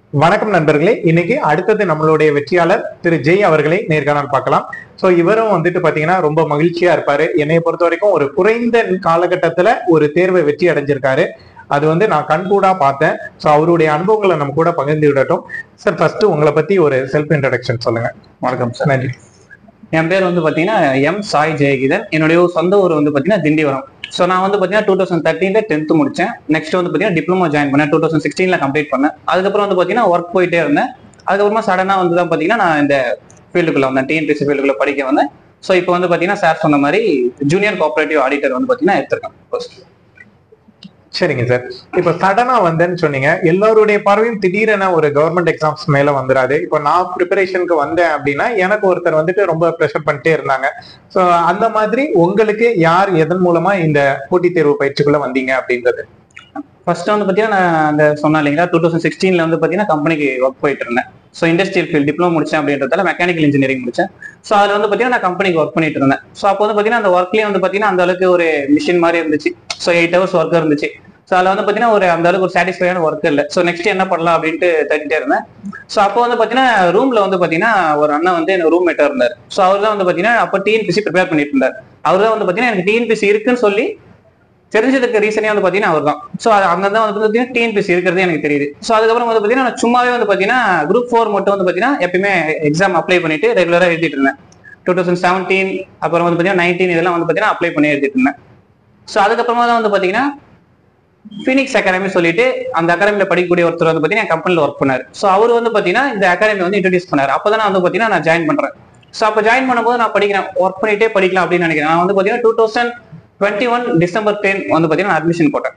வணக்கம் நண்பர்களே இன்னைக்கு அடுத்தது நம்மளுடைய வெற்றியாளர் திரு ஜெய் அவர்களை நேர்காணல் பார்க்கலாம் சோ இவரும் வந்துட்டு பாத்தீங்கன்னா ரொம்ப மகிழ்ச்சியா இருப்பாரு என்னைய பொறுத்த வரைக்கும் ஒரு குறைந்த காலகட்டத்துல ஒரு தேர்வை வெற்றி அடைஞ்சிருக்காரு அது வந்து நான் கண்கூடா பார்த்தேன் சோ அவருடைய அனுபவங்களை நம்ம கூட பகிர்ந்து விடட்டும் சார் ஃபர்ஸ்ட் உங்களை பத்தி ஒரு செல்ஃப் இன்ட்ரடக்ஷன் சொல்லுங்க வணக்கம் சார் நன்றி என் பேர் வந்து பாத்தீங்கன்னா எம் சாய் ஜெயகீதன் என்னுடைய சொந்த ஊர் வந்து பாத்தீங்கன்னா திண்டிவரம் ஸோ நான் வந்து பாத்தீங்கன்னா டூ தௌசண்ட் தேர்ட்டீன்ல டென்த் முடிச்சேன் நெக்ஸ்ட் வந்து பாத்தீங்கன்னா டிப்ளமோ ஜாயின் பண்ணேன் டூ தௌசண்ட் சிக்ஸ்டீன்ல கம்ப்ளீட் பண்ணேன் அதுக்கப்புறம் வந்து பாத்தீங்கன்னா ஒர்க் போயிட்டே இருந்தேன் அதுக்கப்புறமா சடனா வந்து தான் பாத்தீங்கன்னா நான் இந்த ஃபீல்டுக்குள்ள வந்தேன் டிஎன்பிசி ஃபீல்டுக்குள்ள படிக்க வந்தேன் ஸோ இப்போ வந்து பாத்தீங்கன்னா சார் சொன்ன மாதிரி ஜூனியர் கோஆபரேட்டிவ் ஆடிட்டர் வந்து பாத்தீங்கன்னா எடுத்திருக்கேன் first. சரிங்க சார் இப்ப சடனா வந்தேன்னு சொன்னீங்க எல்லாருடைய பார்வையும் திடீரென ஒரு கவர்மெண்ட் எக்ஸாம்ஸ் மேல வந்துடாது இப்போ நான் ப்ரிப்பரேஷனுக்கு வந்தேன் அப்படின்னா எனக்கு ஒருத்தர் வந்துட்டு ரொம்ப ப்ரெஷர் பண்ணிட்டே இருந்தாங்க சோ அந்த மாதிரி உங்களுக்கு யார் எதன் மூலமா இந்த போட்டித் தேர்வு பயிற்சிக்குள்ள வந்தீங்க அப்படின்றது ஃபர்ஸ்ட் வந்து பாத்தீங்கன்னா நான் அந்த சொன்னேன் இல்லைங்களா டூ தௌசண்ட் சிக்ஸ்டீன்ல வந்து பாத்தீங்கன்னா கம்பெனிக்கு ஒர்க் போயிட்டு இருந்தேன் ஸோ இண்டஸ்ட்ரியல் ஃபீல்ட் டிப்ளமோ முடிச்சேன் அப்படின்றதால மெக்கானிக்கல் இன்ஜினியரிங் முடிச்சேன் ஸோ அதுல வந்து பாத்தீங்கன்னா நான் கம்பெனிக்கு ஒர்க் பண்ணிட்டு இருந்தேன் ஸோ அப்போ வந்து பாத்தீங்கன்னா அந்த ஒர்க்லயே வந்து பாத்தீங்கன்னா அந்த அளவுக்கு ஒரு மிஷின் மாதிரி இருந்துச்சு ஸோ எயிட் ஹவர்ஸ் ஒர்க் இருந்துச்சு ஸோ அதில் வந்து பாத்தீங்கன்னா ஒரு அந்த அளவுக்கு ஒரு சாட்டிஸ்ஃபைடான ஒர்க் இல்லை ஸோ நெக்ஸ்ட் என்ன பண்ணலாம் அப்படின்ட்டு தட்டிட்டே இருந்தேன் ஸோ அப்போ வந்து பாத்தீங்கன்னா ரூம்ல வந்து பாத்தீங்கன்னா ஒரு அண்ணன் வந்து எனக்கு ரூம் மேட்டா இருந்தார் ஸோ அவர் தான் வந்து பாத்தீங்கன்னா அப்போ டிஎன்பிசி ப்ரிப்பேர் பண்ணிட்டு இருந்தார் அவர் தான் வந்து பாத்தீங்கன்னா எனக்கு டிஎன்பிசி இருக்குன்னு சொல்லி தெரிஞ்சதுக்கு ரீசனே வந்து பாத்தீங்கன்னா அவர் தான் ஸோ அங்க தான் வந்து பாத்தீங்கன்னா டிஎன்பிசி இருக்கிறதே எனக்கு தெரியுது ஸோ அதுக்கப்புறம் வந்து பாத்தீங்கன்னா நான் சும்மாவே வந்து பாத்தீங்கன்னா குரூப் ஃபோர் மட்டும் வந்து பாத்தீங்கன்னா எப்பயுமே எக்ஸாம் அப்ளை பண்ணிட்டு ரெகுலரா எழுதிட்டு இருந்தேன் டூ தௌசண்ட் செவன்டீன் அப்புறம் வந்து பாத்தீங்கன்னா நைன்டீன் இதெல்லாம் வந்து பாத்தீங்கன்னா அப்ளை பண்ணி எழுதிட்டு இருந்தேன் ஸோ அதுக்கப்புறமா தான் வந்து பாத்தீங்கன்னா ஃபினிக்ஸ் அகாடமி சொல்லிட்டு அந்த அகாடமில படிக்கக்கூடிய ஒருத்தர் வந்து பாத்தீங்கன்னா கம்பெனில ஒர்க் பண்ணாரு ஸோ அவர் வந்து பாத்தீங்கன்னா இந்த அகாடமி வந்து இன்ட்ரடியூஸ் பண்ணாரு அப்பதான் நான் வந்து பாத்தீங்கன்னா நான் ஜாயின் பண்றேன் ஸோ அப்போ ஜாயின் பண்ணும்போது நான் படிக்கிறேன் ஒர்க் பண்ணிட்டே படிக்கலாம் அப்படின்னு நினைக்கிறேன் நான் வந்து பாத்தீங்கன்னா two thousand twenty one December ten வந்து பாத்தீங்கன்னா அட்மிஷன் போட்டேன்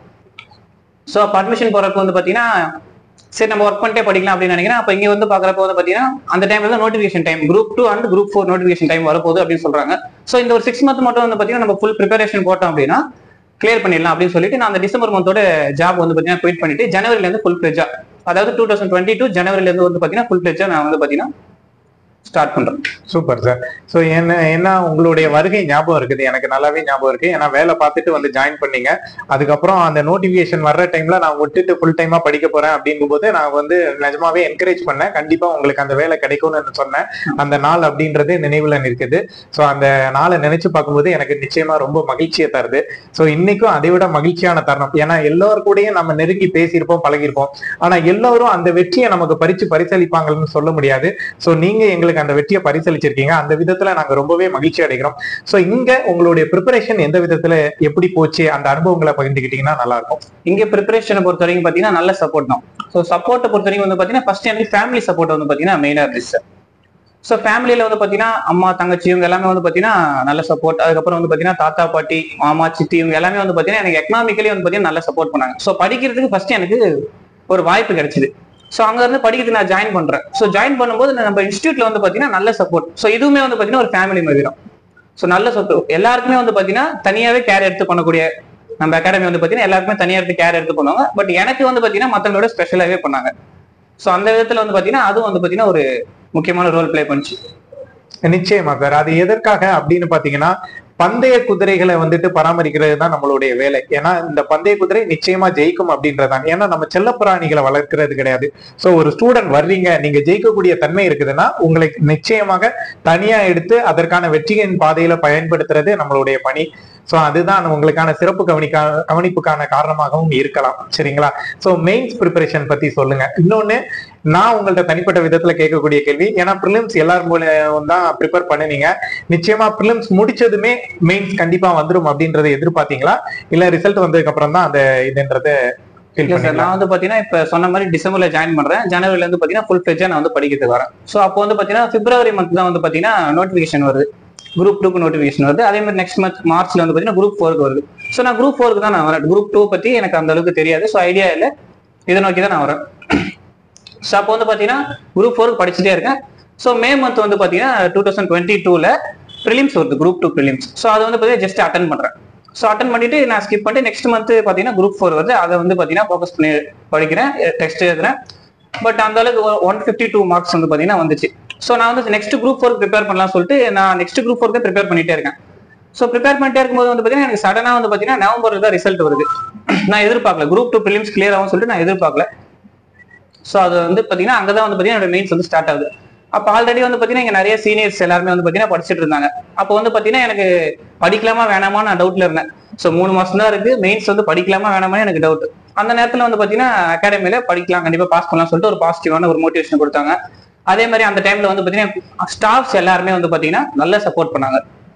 ஸோ அப்போ அட்மிஷன் போறப்ப வந்து பாத்தீங்கன்னா சரி நம்ம ஒர்க் பண்ணிட்டே படிக்கலாம் அப்படின்னு நினைக்கிறேன் அப்போ இங்க வந்து பாக்குறப்ப வந்து பாத்தீங்கன்னா அந்த டைம்ல தான் notification time group two and group four notification time வரப்போகுது அப்படின்னு சொல்றாங்க ஸோ இந்த ஒரு சிக்ஸ் மந்த் மட்டும் வந்து பாத்தீங்கன்னா நம்ம ஃபுல் ப்ரிப்பரேஷன் போட்டோம் அப்படின்னா கிளியர் பண்ணிடலாம் அப்படின்னு சொல்லிட்டு நான் அந்த டிசம்பர் மந்தோட ஜாப் வந்து பாத்தீங்கன்னா குயிட் பண்ணிட்டு ஜனவரில இருந்து ஃபுல் பிளேஜா அதாவது டூ தௌசண்ட் டுவெண்ட்டி டூ ஜனவரில இருந்து வந்து பாத்தீங்கன்னா ஃபுல் பிளேஜா நான் வந்து பாத்தீங்கன்னா ஸ்டார்ட் பண்றேன் சூப்பர் சார் சோ என்ன என்ன உங்களுடைய வருகை ஞாபகம் இருக்குது எனக்கு நல்லாவே ஞாபகம் இருக்கு ஏன்னா வேலை பார்த்துட்டு வந்து ஜாயின் பண்ணீங்க அதுக்கப்புறம் அந்த நோட்டிபிகேஷன் வர்ற டைம்ல நான் விட்டுட்டு ஃபுல் டைமா படிக்க போறேன் அப்படிங்கும் போது நான் வந்து நிஜமாவே என்கரேஜ் பண்ணேன் கண்டிப்பா உங்களுக்கு அந்த வேலை கிடைக்கும்னு சொன்னேன் அந்த நாள் அப்படின்றது நினைவுல நிற்குது சோ அந்த நாளை நினைச்சு பார்க்கும்போது எனக்கு நிச்சயமா ரொம்ப மகிழ்ச்சியை தருது சோ இன்னைக்கும் அதை விட மகிழ்ச்சியான தருணம் ஏன்னா எல்லார் கூடயும் நம்ம நெருங்கி பேசியிருப்போம் பழகிருப்போம் ஆனா எல்லாரும் அந்த வெற்றியை நமக்கு பறிச்சு பரிசளிப்பாங்கன்னு சொல்ல முடியாது சோ நீங்க எங்களுக்கு அந்த வெற்றியை பரிசளிச்சிருக்கீங்க அந்த விதத்துல நாங்க ரொம்பவே மகிழ்ச்சி அடைகிறோம் சோ இங்க உங்களுடைய ப்ரிப்பரேஷன் எந்த விதத்துல எப்படி போச்சு அந்த அனுபவங்களை பகிர்ந்துக்கிட்டீங்கன்னா நல்லா இருக்கும் இங்க ப்ரிப்பரேஷனை பொறுத்த வரைக்கும் பாத்தீங்கன்னா நல்ல சப்போர்ட் தான் ஸோ சப்போர்ட்டை பொறுத்த வரைக்கும் வந்து பாத்தீங்கன்னா ஃபர்ஸ்ட் எனக்கு ஃபேமிலி சப்போர்ட் வந்து பாத்தீங்கன்னா மெயினா இருந்துச்சு ஸோ ஃபேமிலியில வந்து பாத்தீங்கன்னா அம்மா தங்கச்சி இவங்க எல்லாமே வந்து பாத்தீங்கன்னா நல்ல சப்போர்ட் அதுக்கப்புறம் வந்து பாத்தீங்கன்னா தாத்தா பாட்டி மாமா சித்தி இவங்க எல்லாமே வந்து பாத்தீங்கன்னா எனக்கு எக்கனாமிக்கலி வந்து பாத்தீங்கன்னா நல்ல சப்போர்ட் பண்ணாங்க ஸோ படிக்கிறதுக்கு ஃபர்ஸ்ட் எனக்கு ஒரு வாய்ப்பு கிடைச்சது ஸோ அங்க இருந்து படிக்கிறதுக்கு நான் ஜாயின் பண்றேன் ஸோ ஜாயின் பண்ணும்போது நான் நம்ம இன்ஸ்டியூட்ல வந்து பாத்தீங்கன்னா நல்ல சப்போர்ட் ஸோ இதுவுமே வந்து பாத்தீங்கன்னா ஒரு ஃபேமிலி மாதிரி தான் ஸோ நல்ல சப்போர்ட் எல்லாருக்குமே வந்து பாத்தீங்கன்னா தனியாவே கேர் எடுத்து பண்ணக்கூடிய நம்ம அகாடமி வந்து பாத்தீங்கன்னா எல்லாருக்குமே தனியா எடுத்து கேர் எடுத்து பண்ணுவாங்க பட் எனக்கு வந்து பாத்தீங்கன்னா மத்தவங்களோட ஸ்பெஷலாவே பண்ணாங்க ஸோ அந்த விதத்துல வந்து பாத்தீங்கன்னா அதுவும் வந்து பாத்தீங்கன்னா ஒரு முக்கியமான ரோல் ப்ளே பண்ணுச்சு நிச்சயமா சார் அது எதற்காக அப்படின்னு பாத்தீங்கன்னா பந்தய குதிரைகளை வந்துட்டு பராமரிக்கிறது தான் நம்மளுடைய வேலை ஏன்னா இந்த பந்தய குதிரை நிச்சயமா ஜெயிக்கும் அப்படின்றதான் ஏன்னா நம்ம செல்லப்பிராணிகளை வளர்க்கறது கிடையாது சோ ஒரு ஸ்டூடெண்ட் வர்றீங்க நீங்க ஜெயிக்கக்கூடிய தன்மை இருக்குதுன்னா உங்களை நிச்சயமாக தனியா எடுத்து அதற்கான வெற்றியின் பாதையில பயன்படுத்துறது நம்மளுடைய பணி சோ அதுதான் உங்களுக்கான சிறப்பு கவனிக்கா கவனிப்புக்கான காரணமாகவும் இருக்கலாம் சரிங்களா சோ மெயின்ஸ் ப்ரிப்பரேஷன் பத்தி சொல்லுங்க இன்னொன்னு நான் உங்கள்ட்ட தனிப்பட்ட விதத்துல கேட்கக்கூடிய கேள்வி ஏன்னா ப்ரிலிம்ஸ் எல்லாரும் மூலம் தான் ப்ரிப்பேர் பண்ணுனீங்க நிச்சயமா ப்ரிலிம்ஸ் முடிச்சதுமே மெயின்ஸ் கண்டிப்பா வந்துரும் அப்படின்றத எதிர்பார்த்தீங்களா இல்ல ரிசல்ட் வந்ததுக்கு அப்புறம் தான் அந்த இதுன்றத ஃபீல் இல்ல சார் பண்ணீங்களா நான் வந்து பாத்தீங்கன்னா இப்ப சொன்ன மாதிரி டிசம்பர்ல ஜாயின் பண்றேன் ஜனவரில இருந்து பாத்தீங்கன்னா ஃபுல் ஃபிளெஜா நான் வந்து படிக்கிறதுக்கு வரேன் ஸோ அப்போ வந்து பாத்தீங்கன்னா பிப்ரவரி மந்த் தான் வந்து பாத்தீங்கன்னா நோட்டிபிகேஷன் வருது குரூப் டூக்கு நோட்டிபிகேஷன் வருது அதே மாதிரி நெக்ஸ்ட் மந்த் மார்ச்ல வந்து பாத்தீங்கன்னா குரூப் ஃபோருக்கு வருது ஸோ நான் குரூப் ஃபோருக்கு தான் நான் வரேன் குரூப் டூ பத்தி எனக்கு அந்த அளவுக்கு தெரியாது ஸோ ஐடியா இல்லை இதை நோக்கி தான் நான் வரேன் ஸோ அப்போ வந்து பாத்தீங்கன்னா குரூப் ஃபோருக்கு படிச்சுட்டே இருக்கேன் ஸோ மே மந்த் வந்து பாத்தீங்கன்னா டூ தௌசண்ட் டுவெண்ட்டி டூல ப்ரிலிம்ஸ் வருது குரூப் டூ ப்ரிலிம்ஸ் ஸோ அதை வந்து பாத்தீங்கன்னா ஜஸ்ட் அட்டன் பண்றேன் ஸோ அட்டன் பண்ணிட்டு நான் ஸ்கிப் பண்ணிட்டு நெக்ஸ்ட் மந்த் பாத்தீங்கன்னா குரூப் ஃபோர் வருது அதை வந்து பாத்தீங்கன்னா ஃபோக்கஸ் பண்ணி படிக்கிறேன் டெஸ்ட் எழுதுறேன் பட் அந்த அளவுக்கு ஒன் ஃபிஃப்டி டூ மார்க்ஸ் வந்து பாத்தீங்கன்னா வந்துச்சு ஸோ நான் வந்து நெக்ஸ்ட் குரூப் ஃபோர் ப்ரிப்பேர் பண்ணலாம் சொல்லிட்டு நான் நெக்ஸ்ட் குரூப் ஃபோருக்கு ப்ரிப்பேர் பண்ணிட்டே இருக்கேன் ஸோ ப்ரிப்பேர் பண்ணிட்டே இருக்கும்போது வந்து பாத்தீங்கன்னா எனக்கு சடனா வந்து பாத்தீங்கன்னா நவம்பர் தான் ரிசல்ட் வருது நான் எதிர்பார்க்கல குரூப் டூ ப்ரிலிம்ஸ் கிளியர் ஆகும் சொல்லிட்டு நான் எதிர்பார்க்கல ஸோ அது வந்து பாத்தீங்கன்னா அங்கதான் வந்து பாத்தீங்கன்னா என்னோட மெயின்ஸ் வந்து ஸ்டார்ட் ஆகுது அப்போ ஆல்ரெடி வந்து பாத்தீங்கன்னா இங்க நிறைய சீனியர்ஸ் எல்லாருமே வந்து பாத்தீங்கன்னா படிச்சுட்டு இருந்தாங்க அப்போ வந்து பாத்தீங்கன்னா எனக்கு படிக்கலாமா வேணாமா நான் டவுட்ல இருந்தேன் ஸோ மூணு மாசம் தான் இருக்கு மெயின்ஸ் வந்து படிக்கலாமா வேணாமா எனக்கு டவுட் அந்த நேரத்துல வந்து பாத்தீங்கன்னா அகாடமில படிக்கலாம் கண்டிப்பா பாஸ் பண்ணலாம் சொல்லிட்டு ஒரு பாசிட்டிவான ஒரு மோட்டிவேஷன் கொடுத்தாங்க அதே மாதிரி அந்த டைம்ல வந்து பாத்தீங்கன்னா ஸ்டாஃப்ஸ் எல்லாருமே வந்து பாத்தீங்கன்னா நல்லா சப்போர்ட் பண்ணாங்க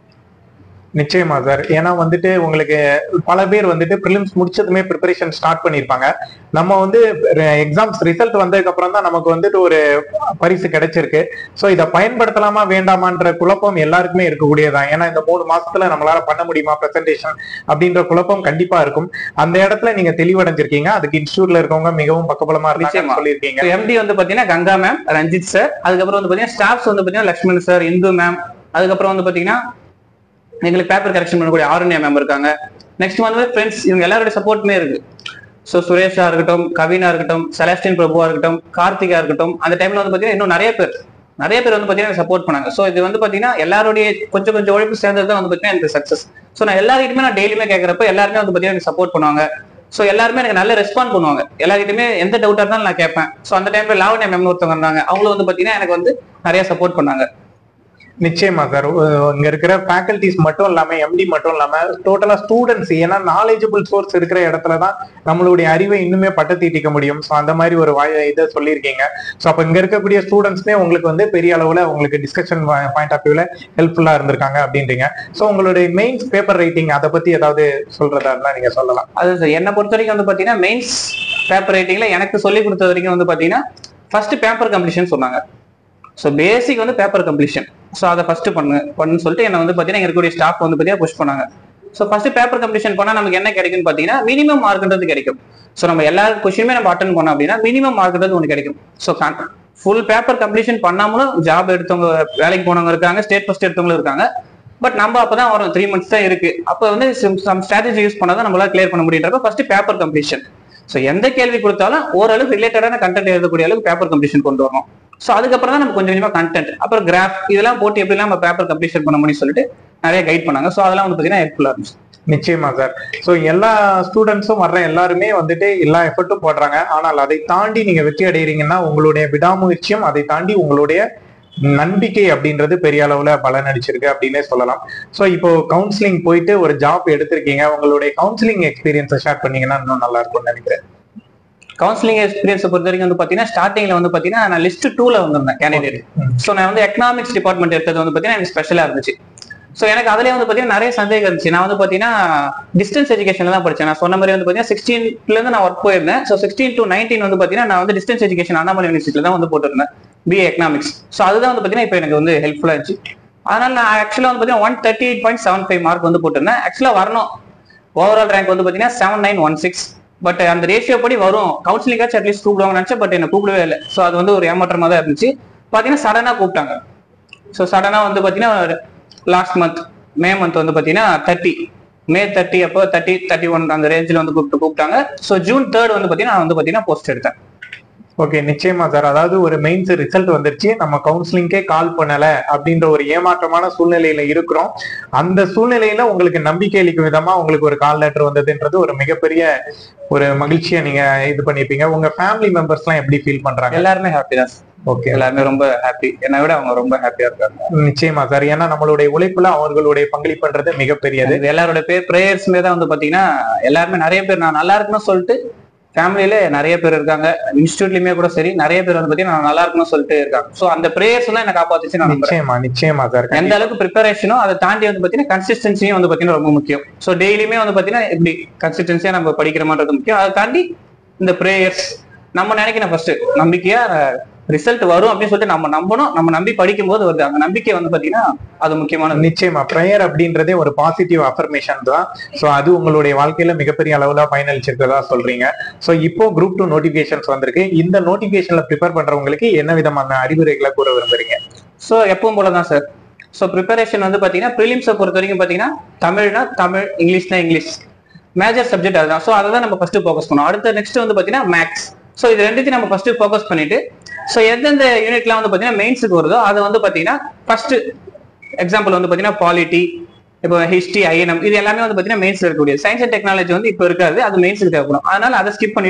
நிச்சயமா சார் ஏன்னா வந்துட்டு உங்களுக்கு பல பேர் வந்துட்டு ப்ரிலிம்ஸ் முடிச்சதுமே ப்ரிப்பரேஷன் ஸ்டார்ட் பண்ணியிருப்பாங்க நம்ம வந்து எக்ஸாம்ஸ் ரிசல்ட் வந்ததுக்கு அப்புறம் தான் நமக்கு வந்துட்டு ஒரு பரிசு கிடைச்சிருக்கு ஸோ இதை பயன்படுத்தலாமா வேண்டாமான்ற குழப்பம் எல்லாருக்குமே இருக்கக்கூடியதான் ஏன்னா இந்த மூணு மாசத்துல நம்மளால பண்ண முடியுமா பிரசன்டேஷன் அப்படின்ற குழப்பம் கண்டிப்பா இருக்கும் அந்த இடத்துல நீங்க தெளிவடைஞ்சிருக்கீங்க அதுக்கு இன்ஸ்டியூட்ல இருக்கவங்க மிகவும் பக்கபலமா நிச்சயமா. இருக்காங்கன்னு சொல்லியிருக்கீங்க எம்டி வந்து பாத்தீங்கன்னா கங்கா மேம் ரஞ்சித் சார் அதுக்கப்புறம் வந்து பாத்தீங்கன்னா ஸ்டாஃப்ஸ் வந்து பாத்தீங்கன்னா லக்ஷ்மண் சார் இந்து மேம் அதுக்கப்புறம் வந்து பாத்தீங்கன்னா எங்களுக்கு பேப்பர் கரெக்ஷன் பண்ணக்கூடிய ஆருண்யா மேம் இருக்காங்க நெக்ஸ்ட் வந்து ஃப்ரெண்ட்ஸ் இவங்க எல்லாரோட சப்போர்ட்டுமே இருக்கு ஸோ சுரேஷா இருக்கட்டும் கவினா இருக்கட்டும் செலஸ்டின் பிரபுவா இருக்கட்டும் கார்த்திகா இருக்கட்டும் அந்த டைம்ல வந்து பாத்தீங்கன்னா இன்னும் நிறைய பேர் நிறைய பேர் வந்து பாத்தீங்கன்னா சப்போர்ட் பண்ணாங்க ஸோ இது வந்து பாத்தீங்கன்னா எல்லாருடைய கொஞ்சம் கொஞ்சம் உழைப்பு சேர்ந்தது தான் வந்து பாத்தீங்கன்னா எனக்கு சக்சஸ் ஸோ நான் எல்லாருக்கிட்டுமே நான் டெய்லியுமே கேட்கறப்ப எல்லாருமே வந்து பாத்தீங்கன்னா எனக்கு சப்போர்ட் பண்ணுவாங்க ஸோ எல்லாருமே எனக்கு நல்ல ரெஸ்பாண்ட் பண்ணுவாங்க எல்லாருக்கிட்டுமே எந்த டவுட்டா இருந்தாலும் நான் கேட்பேன் ஸோ அந்த டைம்ல லாவண்யா மேம் ஒருத்தவங்க இருந்தாங்க அவங்களும் வந்து பாத்தீங்கன்னா எனக்கு வந்து நிறைய சப்போர்ட் பண்ணாங்க நிச்சயமா சார் இங்க இருக்கிற ஃபேக்கல்டிஸ் மட்டும் இல்லாம எம்டி மட்டும் இல்லாம டோட்டலா ஸ்டூடெண்ட்ஸ் ஏன்னா நாலேஜபிள் சோர்ஸ் இருக்கிற இடத்துல தான் நம்மளுடைய அறிவை இன்னுமே பட்ட தீட்டிக்க முடியும் ஸோ அந்த மாதிரி ஒரு வாய் இதை சொல்லியிருக்கீங்க ஸோ அப்ப இங்க இருக்கக்கூடிய ஸ்டூடெண்ட்ஸ்மே உங்களுக்கு வந்து பெரிய அளவுல உங்களுக்கு டிஸ்கஷன் பாயிண்ட் ஆஃப் வியூல ஹெல்ப்ஃபுல்லா இருந்திருக்காங்க அப்படின்றீங்க ஸோ உங்களுடைய மெயின்ஸ் பேப்பர் ரைட்டிங் அதை பத்தி ஏதாவது சொல்றதா இருந்தா நீங்க சொல்லலாம் அது சார் என்னை பொறுத்த வரைக்கும் வந்து பாத்தீங்கன்னா மெயின்ஸ் பேப்பர் ரைட்டிங்ல எனக்கு சொல்லி கொடுத்த வரைக்கும் வந்து பாத்தீங்கன்னா ஃபர்ஸ்ட் பேப்பர் கம்ப்ளீஷன் சொன்னாங்க ஸோ பேசிக் வந்து பேப்பர் கம்ப்ளீஷன் ஸோ அதை ஃபர்ஸ்ட் பண்ணு பண்ணுன்னு சொல்லிட்டு என்ன வந்து பாத்தீங்கன்னா இங்க இருக்கக்கூடிய ஸ்டாஃப் வந்து பாத்தீங்கன்னா புஷ் பண்ணாங்க ஸோ ஃபர்ஸ்ட் பேப்பர் கம்ப்ளீஷன் பண்ணா நமக்கு என்ன கிடைக்கும்னு பாத்தீங்கன்னா மினிமம் மார்க்ன்றது கிடைக்கும் ஸோ நம்ம எல்லா கொஸ்டினுமே நம்ம அட்டன் பண்ணோம் அப்படின்னா மினிமம் மார்க்ன்றது ஒன்று கிடைக்கும் ஸோ ஃபுல் பேப்பர் கம்ப்ளீஷன் பண்ணாமலும் ஜாப் எடுத்தவங்க வேலைக்கு போனவங்க இருக்காங்க ஸ்டேட் ஃபர்ஸ்ட் எடுத்தவங்களும் இருக்காங்க பட் நம்ம அப்பதான் வரும் த்ரீ மந்த்ஸ் தான் இருக்கு அப்போ வந்து சம் ஸ்ட்ராட்டஜி யூஸ் பண்ணாதான் நம்மளால கிளியர் பண்ண முடியுன்றப்ப ஃபர்ஸ்ட் பேப்பர் கம்ப்ளீஷன் ஸோ எந்த கேள்வி கொடுத்தாலும் ஓரளவுக்கு ரிலேட்டடான கண்டென்ட் எழுதக்கூடிய அளவுக்கு பேப்பர் கம்ப்ளீஷன் கொண்டு வரணும் ஸோ அதுக்கப்புறம் தான் நம்ம கொஞ்சம் கொஞ்சமா கண்டென்ட் அப்புறம் கிராஃப் இதெல்லாம் போட்டு எப்படிலாம் நம்ம பேப்பர் கம்ப்ளீஷன் பண்ண முடியும்னு சொல்லிட்டு நிறைய கைட் பண்ணாங்க ஸோ அதெல்லாம் வந்து பார்த்தீங்கன்னா ஹெல்ப்ஃபுல்லாக இருந்துச்சு நிச்சயமா சார் ஸோ எல்லா ஸ்டூடெண்ட்ஸும் வர்ற எல்லாருமே வந்துட்டு எல்லா எஃபர்ட்டும் போடுறாங்க ஆனால் அதை தாண்டி நீங்க வெற்றி அடைகிறீங்கன்னா உங்களுடைய விடாமுயற்சியும் அதை தாண்டி உங்களுடைய நம்பிக்கை அப்படின்றது பெரிய அளவுல பலன் அடிச்சிருக்கு அப்படின்னே சொல்லலாம் ஸோ இப்போ கவுன்சிலிங் போயிட்டு ஒரு ஜாப் எடுத்திருக்கீங்க உங்களுடைய கவுன்சிலிங் எக்ஸ்பீரியன்ஸை ஷேர் பண்ணீங்கன்னா இன்னும் நல்லா இருக்கும்னு நினைக்கிறேன் கவுன்சிலிங் எக்ஸ்பீரியன்ஸ் பொறுத்த வரைக்கும் வந்து பார்த்தீங்கன்னா ஸ்டார்டிங்ல வந்து பார்த்தீங்கன்னா நான் லிஸ்ட் டூல வந்திருந்தேன் கேண்டிடேட் ம். ஸோ நான் வந்து எக்கனாமிக்ஸ் டிபார்ட்மெண்ட் எடுத்தது வந்து பார்த்தீங்கன்னா எனக்கு ஸ்பெஷலாக இருந்துச்சு ஸோ எனக்கு அதுலேயே வந்து பார்த்தீங்கன்னா நிறைய சந்தேகம் இருந்துச்சு நான் வந்து பார்த்தீங்கன்னா டிஸ்டன்ஸ் எஜுகேஷன்ல தான் படிச்சேன் நான் சொன்ன மாதிரி வந்து பார்த்தீங்கன்னா சிக்ஸ்டீன்லேருந்து நான் ஒர்க் போயிருந்தேன் ஸோ சிக்ஸ்டீன் டு நைன்டீன் வந்து பார்த்தீங்கன்னா நான் வந்து டிஸ்டன்ஸ் எஜுகேஷன் அண்ணாமலை யூனிவர்சிட்டியில் தான் வந்து போட்டிருந்தேன் பிஏ எக்கனாமிக்ஸ் ஸோ அதுதான் வந்து பார்த்தீங்கன்னா இப்போ எனக்கு வந்து ஹெல்ப்ஃபுல்லாக இருந்துச்சு அதனால நான் ஆக்சுவலாக வந்து பார்த்தீங்கன்னா one thirty eight point seven five mark வந்து போட்டிருந்தேன் ஆக்சுவலாக வரணும் ஓவரால் ரேங்க் வந்து பார்த்தீங்கன்னா seven nine one six but அந்த ரேஷியோ படி வரும் கவுன்சிலிங்காச்சும் அட்லீஸ்ட் கூப்பிடுவாங்க நினச்சேன் பட் என்ன கூப்பிடவே இல்லை ஸோ அது வந்து ஒரு ஏமாற்றமாக தான் இருந்துச்சு பார்த்தீங்கன்னா சடனாக கூப்பிட்டாங்க ஸோ சடனாக வந்து பார்த்தீங்கன்னா லாஸ்ட் மந்த் மே மந்த் வந்து பார்த்தீங்கன்னா தேர்ட்டி மே தேர்ட்டி அப்போ தேர்ட்டி தேர்ட்டி ஒன் அந்த ரேஞ்சில் வந்து கூப்பிட்டு கூப்பிட்டாங்க ஸோ ஜூன் தேர்ட் வந்து பார்த்தீங்கன்னா நான் வந்து பார்த்தீங்கன்னா போஸ்ட் எடுத்தேன் ஓகே நிச்சயமா சார் அதாவது ஒரு மெயின்ஸ் ரிசல்ட் வந்துருச்சு நம்ம கவுன்சிலிங்கே கால் பண்ணல அப்படின்ற ஒரு ஏமாற்றமான சூழ்நிலையில இருக்கிறோம் அந்த சூழ்நிலையில உங்களுக்கு நம்பிக்கை அளிக்கும் விதமா உங்களுக்கு ஒரு கால் லெட்டர் வந்ததுன்றது ஒரு மிகப்பெரிய ஒரு மகிழ்ச்சியை நீங்க இது பண்ணிருப்பீங்க உங்க ஃபேமிலி மெம்பர்ஸ் எல்லாம் எப்படி ஃபீல் பண்றாங்க எல்லாருமே ஹாப்பி தான் ஓகே எல்லாருமே ரொம்ப ஹாப்பி என்னை விட அவங்க ரொம்ப ஹாப்பியா இருக்காங்க நிச்சயமா சார் ஏன்னா நம்மளுடைய உழைப்புல அவர்களுடைய பங்களிப்புன்றது மிகப்பெரியது இது எல்லாரோட பேர் ப்ரேயர்ஸ்மே தான் வந்து பாத்தீங்கன்னா எல்லாருமே நிறைய பேர் நான் நல்லா இருக்கணும்னு சொல்லிட்டு ஃபேமிலியில நிறைய பேர் இருக்காங்க இன்ஸ்டியூட்லயுமே கூட சரி நிறைய பேர் வந்து பாத்தீங்கன்னா நான் நல்லா இருக்கணும்னு சொல்லிட்டு இருக்காங்க சோ அந்த ப்ரேயர்ஸ் எல்லாம் என்ன காப்பாத்துச்சு நான் நம்புறேன் நிச்சயமா நிச்சயமா சார் எந்த அளவுக்கு ப்ரிப்பரேஷனோ அதை தாண்டி வந்து பாத்தீங்கன்னா கன்சிஸ்டன்சியும் வந்து பாத்தீங்கன்னா ரொம்ப முக்கியம் சோ டெய்லியுமே வந்து பாத்தீங்கன்னா எப்படி கன்சிஸ்டன்சியா நம்ம படிக்கிறோம்ன்றது முக்கியம் அதை தாண்டி இந்த ப்ரேயர்ஸ் நம்ம நினைக்கணும் ஃபர்ஸ்ட் நம்பிக்கையா ரிசல்ட் வரும் அப்படின்னு சொல்லிட்டு நம்ம நம்பணும் நம்ம நம்பி படிக்கும் போது வருது அந்த நம்பிக்கை வந்து பாத்தீங்கன்னா அது முக்கியமானது நிச்சயமா ப்ரேயர் அப்படின்றதே ஒரு பாசிட்டிவ் அஃபர்மேஷன் தான் ஸோ அது உங்களுடைய வாழ்க்கையில மிகப்பெரிய அளவுல பயனளிச்சிருக்கதா சொல்றீங்க ஸோ இப்போ குரூப் டூ நோட்டிபிகேஷன்ஸ் வந்திருக்கு இந்த நோட்டிபிகேஷன்ல ப்ரிப்பேர் பண்றவங்களுக்கு என்ன விதமான அறிவுரைகளை கூற விரும்புறீங்க ஸோ எப்பவும் போல தான் சார் ஸோ ப்ரிப்பரேஷன் வந்து பார்த்தீங்கன்னா ப்ரிலிம்ஸை பொறுத்த வரைக்கும் பார்த்தீங்கன்னா தமிழ்னா தமிழ் இங்கிலீஷ்னா இங்கிலீஷ் மேஜர் சப்ஜெக்ட் அதுதான் ஸோ அதை தான் நம்ம ஃபர்ஸ்ட் ஃபோக்கஸ் பண்ணணும் அடுத்த நெக்ஸ்ட் வந்து பார்த்தீங்கன்னா மேக்ஸ் ஸோ இது ரெண்டுத்தையும் நம்ம ஃபர்ஸ்ட் ஃபோக்கஸ் பண்ணிட்டு ஸோ எந்தெந்த யூனிட்லாம் வந்து பார்த்தீங்கன்னா மெயின்ஸுக்கு வருதோ அதை வந்து பார்த்தீங்கன்னா ஃபர்ஸ்ட் எக்ஸாம்பிள் வந்து பார்த்தீங்கன்னா பாலிட்டி இப்போ ஹிஸ்ட்ரி ஐஎன்எம் இது எல்லாமே வந்து பார்த்தீங்கன்னா மெயின்ஸ் இருக்கக்கூடிய சயின்ஸ் அண்ட் டெக்னாலஜி வந்து இப்போ இருக்காது அது மெயின்ஸுக்கு தேவைப்படும் அதனால அதை ஸ்கிப் பண்ணிட்டு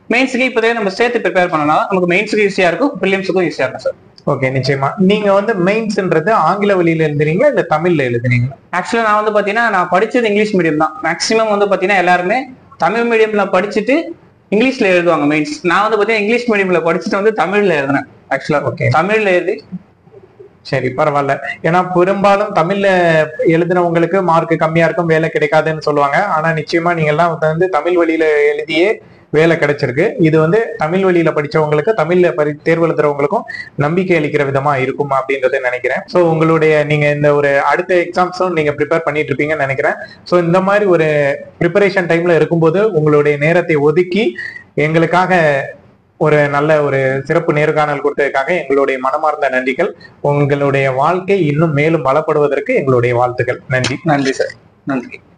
மெயின்ஸுக்கு இப்போதே நம்ம சேர்த்து ப்ரிப்பேர் பண்ணனா நமக்கு மெயின்ஸுக்கு ஈஸியா இருக்கும் ப்ரிலிம்ஸுக்கும் ஈஸியா இருக்கும் சார் ஓகே நிச்சயமா நீங்க வந்து மெயின்ஸ்ன்றது ஆங்கில வழியில எழுதுறீங்களா இல்ல தமிழ்ல எழுதுறீங்களா ஆக்சுவலா நான் வந்து பாத்தீங்கன்னா நான் படிச்சது இங்கிலீஷ் மீடியம் தான் மேக்ஸிமம் வந்து பாத்தீங்கன்னா எல்லாருமே தமிழ் மீடியம்ல படிச்சுட்டு இங்கிலீஷ்ல எழுதுவாங்க மெயின்ஸ் நான் வந்து பாத்தீங்கன்னா இங்கிலீஷ் மீடியம்ல படிச்சுட்டு வந்து தமிழ்ல எழுதினேன் ஆக்சுவலா Okay. தமிழ்ல எழுதி சரி பரவாயில்ல ஏன்னா பெரும்பாலும் தமிழ்ல எழுதினவங்களுக்கு மார்க் கம்மியா இருக்கும் வேலை கிடைக்காதுன்னு சொல்லுவாங்க ஆனா நிச்சயமா நீங்க எல்லாம் வந்து தமிழ் வழியில எழுதியே வேலை கிடைச்சிருக்கு இது வந்து தமிழ் வழியில படிச்சவங்களுக்கு தமிழ்ல பரி தேர்வு எழுதுறவங்களுக்கும் நம்பிக்கை அளிக்கிற விதமா இருக்கும் அப்படின்றத நினைக்கிறேன் ஸோ உங்களுடைய நீங்க இந்த ஒரு அடுத்த எக்ஸாம்ஸும் நீங்க ப்ரிப்பேர் பண்ணிட்டு இருப்பீங்கன்னு நினைக்கிறேன் ஸோ இந்த மாதிரி ஒரு ப்ரிப்பரேஷன் டைம்ல இருக்கும்போது உங்களுடைய நேரத்தை ஒதுக்கி எங்களுக்காக ஒரு நல்ல ஒரு சிறப்பு நேர்காணல் கொடுத்ததுக்காக எங்களுடைய மனமார்ந்த நன்றிகள் உங்களுடைய வாழ்க்கை இன்னும் மேலும் பலப்படுவதற்கு எங்களுடைய வாழ்த்துக்கள் நன்றி நன்றி சார் நன்றி